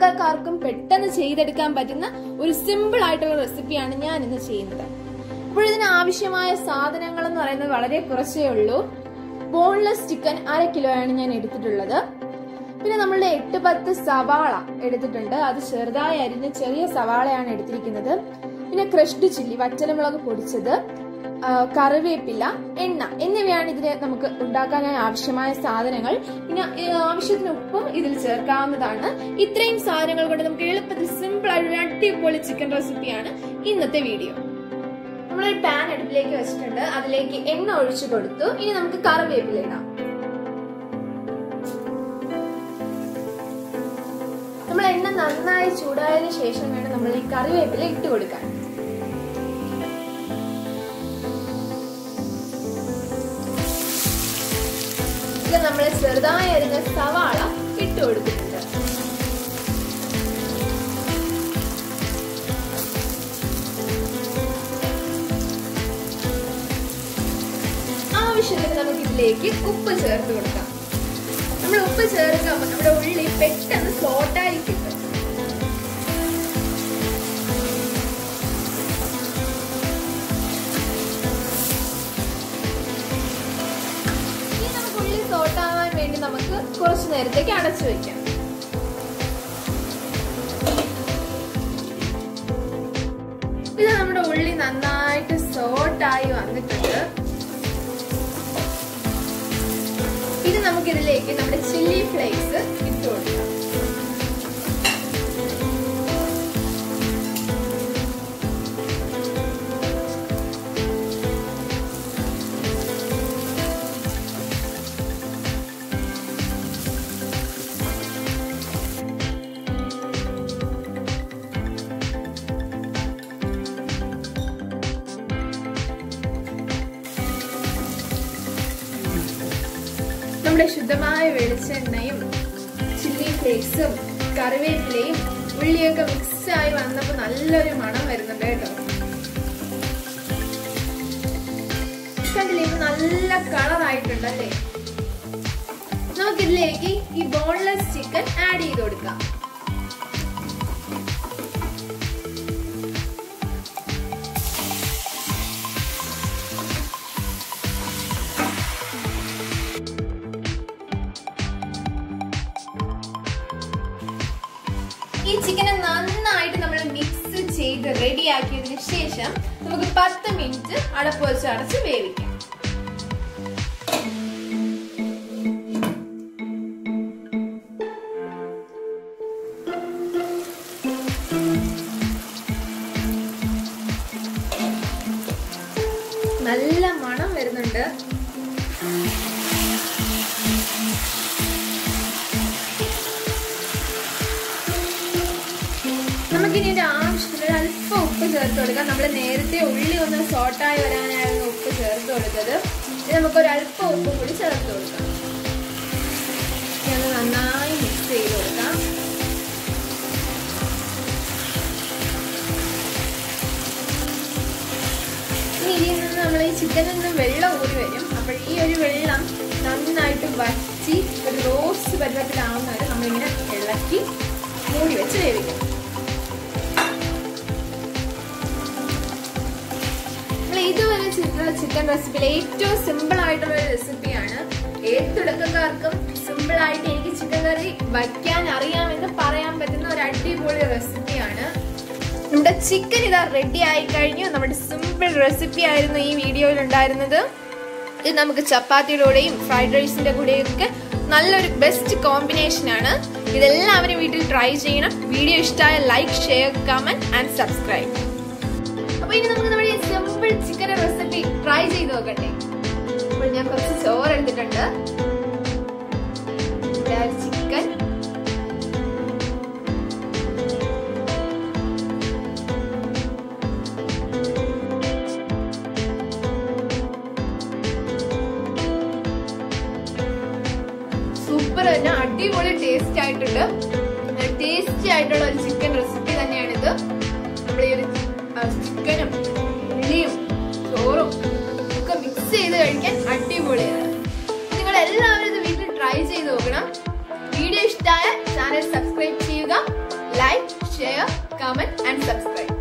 തുടക്കക്കാർക്കും പെട്ടെന്ന് ചെയ്തെടുക്കാൻ പറ്റുന്ന ഒരു സിമ്പിൾ ആയിട്ടുള്ള റെസിപ്പിയാണ് ഞാൻ ഇന്ന് ചെയ്യുന്നത് അപ്പോൾ ഇതിന് ആവശ്യമായ സാധനങ്ങൾ എന്ന് പറയുന്നത് വളരെ കുറച്ചേ ഉള്ളൂ ബോൺലെസ് ചിക്കൻ അര കിലോയാണ് ഞാൻ എടുത്തിട്ടുള്ളത് പിന്നെ നമ്മളുടെ എട്ട് പത്ത് സവാള എടുത്തിട്ടുണ്ട് അത് ചെറുതായി അരിഞ്ഞ ചെറിയ സവാളയാണ് എടുത്തിരിക്കുന്നത് പിന്നെ ക്രഷ്ഡ് ചില്ലി വറ്റലമുളക് പൊടിച്ചത് ആ, കറിവേപ്പില എണ്ണ എന്നിവയാണ് ഇതിന് നമുക്ക് ഉണ്ടാക്കാനായി ആവശ്യമായ സാധനങ്ങൾ പിന്നെ ഏ, ആവശ്യത്തിന് ഉപ്പും ഇതിൽ ചേർക്കാവുന്നതാണ് ഇത്രയും സാധനങ്ങൾ കൊണ്ട് നമുക്ക് എളുപ്പത്തിൽ സിമ്പിൾ ആയിട്ട് ഒരു അടിപൊളി ചിക്കൻ റെസിപ്പിയാണ് ഇന്നത്തെ വീഡിയോ നമ്മളൊരു പാൻ അടുപ്പിലേക്ക് വെച്ചിട്ടുണ്ട് അതിലേക്ക് എണ്ണ ഒഴിച്ചു കൊടുത്തു ഇനി നമുക്ക് കറിവേപ്പില ഇടാം നമ്മൾ എണ്ണ നന്നായി ചൂടായതിനു ശേഷം വേണം നമ്മൾ ഈ കറിവേപ്പില ഇട്ട് കൊടുക്കാൻ ഇത് നമ്മൾ ചെറുതായി അരിഞ്ഞ സവാള ഇട്ട് കൊടുത്തിട്ടുണ്ട് ആവശ്യത്തിന് നമുക്ക് ഇതിലേക്ക് ഉപ്പ് ചേർത്ത് കൊടുക്കാം നമ്മൾ ഉപ്പ് ചേർക്കുമ്പോൾ നമ്മുടെ ഉള്ളി പെട്ടെന്ന് സോട്ടായി കിട്ടും ഇനി നമുക്ക് ഉള്ളി സോട്ടാവാൻ വേണ്ടി നമുക്ക് കുറച്ച് നേരത്തേക്ക് അടച്ചു വെക്കാം ഇത് നമ്മുടെ ഉള്ളി നന്നായിട്ട് സോട്ടായി വന്നിട്ടുണ്ട് ഇത് നമുക്ക് ഇതിലേക്ക് നമ്മുടെ ചില്ലി ഫ്ലേക്സ് ഇട്ട് കൊടുക്കാം നമ്മുടെ ശുദ്ധമായ വെളിച്ചെണ്ണയും ചില്ലി ഫ്ലേക്സും കറിവേപ്പിലയും ഉള്ളിയൊക്കെ മിക്സ് ആയി വന്നപ്പോൾ നല്ലൊരു മണം വരുന്നുണ്ട് കേട്ടോ കണ്ടില്ലേ ഇപ്പൊ നല്ല കളർ ആയിട്ടുണ്ട് അല്ലേ നമുക്കിതിലേക്ക് ഈ ബോൺലെസ് ചിക്കൻ ആഡ് ചെയ്ത് കൊടുക്കാം ഈ ചിക്കനെ നന്നായിട്ട് നമ്മൾ മിക്സ് ചെയ്ത് റെഡിയാക്കിയതിന് ശേഷം നമുക്ക് പത്ത് മിനിറ്റ് അടപ്പ് വെച്ച് അടച്ച് വേവിക്കാം നല്ല മണം വരുന്നുണ്ട് നമുക്കിനി ഇതിന്റെ ആവശ്യത്തിന് ഒരു അല്പം ഉപ്പ് ചേർത്ത് കൊടുക്കാം നമ്മൾ നേരത്തെ ഉള്ളി ഒന്ന് സോട്ടായി വരാനായിരുന്നു ഉപ്പ് ചേർത്ത് കൊടുത്തത് ഇനി നമുക്ക് ഒരു അല്പം ഉപ്പ് കൂടി ചേർത്ത് കൊടുക്കാം ഇനി അത് നന്നായി മിക്സ് ചെയ്ത് കൊടുക്കാം ഇനി ഇതിൽ നിന്ന് നമ്മൾ ഈ ചിക്കനിൽ നിന്ന് വെള്ളം ഊറി വരും അപ്പോൾ ഈ ഒരു വെള്ളം നന്നായിട്ട് വറ്റി ഒരു റോസ് പരുവത്തിലാവുന്ന വരെ നമ്മളിങ്ങനെ ഇളക്കി മൂടി വെച്ച് വേവിക്കണം നമ്മൾ ഇതുവരെ ചെയ്തിട്ടുള്ള ചിക്കൻ റെസിപ്പിയിലെ ഏറ്റവും സിമ്പിൾ ആയിട്ടുള്ള ഒരു റെസിപ്പിയാണ് ഏത് തുടക്കക്കാർക്കും സിമ്പിൾ ആയിട്ട് എനിക്ക് ചിക്കൻ കറി വയ്ക്കാൻ അറിയാമെന്ന് പറയാൻ പറ്റുന്ന ഒരു അടിപൊളി റെസിപ്പിയാണ് നമ്മുടെ ചിക്കൻ ഇതാ റെഡി ആയി കഴിഞ്ഞു നമ്മുടെ സിമ്പിൾ റെസിപ്പി ആയിരുന്നു ഈ വീഡിയോയിൽ ഉണ്ടായിരുന്നത് ഇത് നമുക്ക് ചപ്പാത്തിയുടെയും ഫ്രൈഡ് റൈസിന്റെ കൂടെയും ഒക്കെ നല്ലൊരു ബെസ്റ്റ് കോമ്പിനേഷൻ ആണ് ഇതെല്ലാവരും വീട്ടിൽ ട്രൈ ചെയ്യണം വീഡിയോ ഇഷ്ടമായ like share comment and subscribe അപ്പൊ ഇനി നമുക്ക് നമ്മുടെ ഈ സിമ്പിൾ ചിക്കൻ റെസിപ്പി ട്രൈ ചെയ്ത് നോക്കട്ടെ അപ്പോൾ ഞാൻ കുറച്ച് ചോറ് എടുത്തിട്ടുണ്ട് ചിക്കൻ സൂപ്പർ തന്നെ അടിപൊളി ടേസ്റ്റ് ആയിട്ടുണ്ട് ടേസ്റ്റി ആയിട്ടുള്ള ഒരു ചിക്കൻ റെസിപ്പി തന്നെയാണിത് നമ്മുടെ ഈ ഒരു ചിക്കനും ഉള്ളിയും ചോറും ഒക്കെ മിക്സ് ചെയ്ത് കഴിക്കാൻ അടിപൊളിയാണ് നിങ്ങൾ എല്ലാവരും ഇത് വീട്ടിൽ ട്രൈ ചെയ്ത് നോക്കണം വീഡിയോ ഇഷ്ടമായ ചാനൽ സബ്സ്ക്രൈബ് ചെയ്യുക ഷെയർ കമന്റ് ആൻഡ് സബ്സ്ക്രൈബ്